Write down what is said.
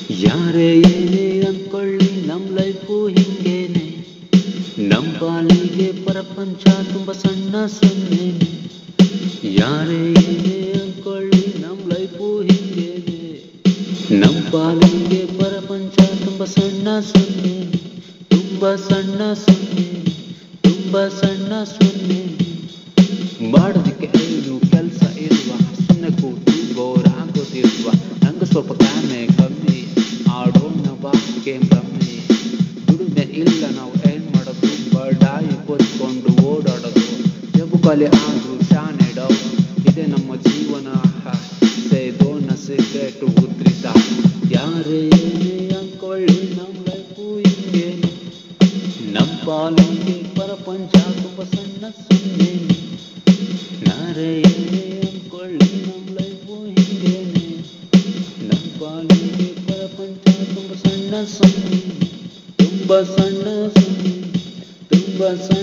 ಯಾರೇ ಏನೇ ಅಂದ್ಕೊಳ್ಳಿ ನಮ್ ಲೈಫು ಹಿಂಗೇನೆ ನಮ್ ಪಾಲಿಗೆ ಪ್ರಪಂಚ ತುಂಬ ಸಣ್ಣ ಸೊನ್ನೆನೆ ಯಾರೇ ಏನೇ ಅಂದ್ಕೊಳ್ಳಿ ನಮ್ ಲೈಫು ಹಿಂಗೇನೆ ನಮ್ ಪಾಲಿಗೆ ಪ್ರಪಂಚ ತುಂಬ ಸಣ್ಣ ಸೊನ್ನೆ ತುಂಬ ಸಣ್ಣ ಸೊನ್ನೆ ತುಂಬ ಸಣ್ಣ ಸೊನ್ನೆ ಮಾಡೋದಕ್ಕೆ ಏನು ಕೆಲಸ ಇಲ್ವಾ ಸುಮ್ಮನೆ ಕೂತು ಬೋರ್ ಆಗೋದಿಲ್ವಾ ನಂಗೆ ಸ್ವಲ್ಪ ಕಾಮೆ ಕಮ್ಮಿ ಆಡೋಣ ಬಾ ಗೇಮ್ ಕಮ್ಮಿ ದುಡಿಮೆ ಇಲ್ಲ ನಾವು ಏನ್ ಮಾಡೋದು ಬಡಾಯಿ ಕೊಚ್ಕೊಂಡು ಓಡಾಡೋದು ಜಬುಕಲೆ ಆದ್ರೂ ಶಾನೆ ಡೌ ಇದೆ ನಮ್ಮ ಜೀವನ ಸೇದೋಣ ಸಿಗರೇಟ್ ಉದ್ರಿತ ಯಾರೇ ಏನೇ ಅಂದ್ಕೊಳ್ಳಿ ನಮ್ಮ ಲೈಫು ಹಿಂಗೇನೆ ನಮ್ಮ ಪಾಲಿಗೆ ಪ್ರಪಂಚ ತುಂಬ ಸಣ್ಣ ಸುಮ್ಮನೆ ನಾರೇ ಏನೇ ಅಂದ್ಕೊಳ್ಳಿ ನಮ್ಮ ಲೈಫು ಹಿಂಗೇನೆ ನಮ್ಮ ಪಾಲಿಗೆ ಪ್ರಪಂಚ ತುಂಬ ಸಣ್ಣ ಸೊನ್ನೆ ತುಂಬ ಸಣ್ಣ ಸೊನ್ನೆ ತುಂಬ ಸಣ್ಣ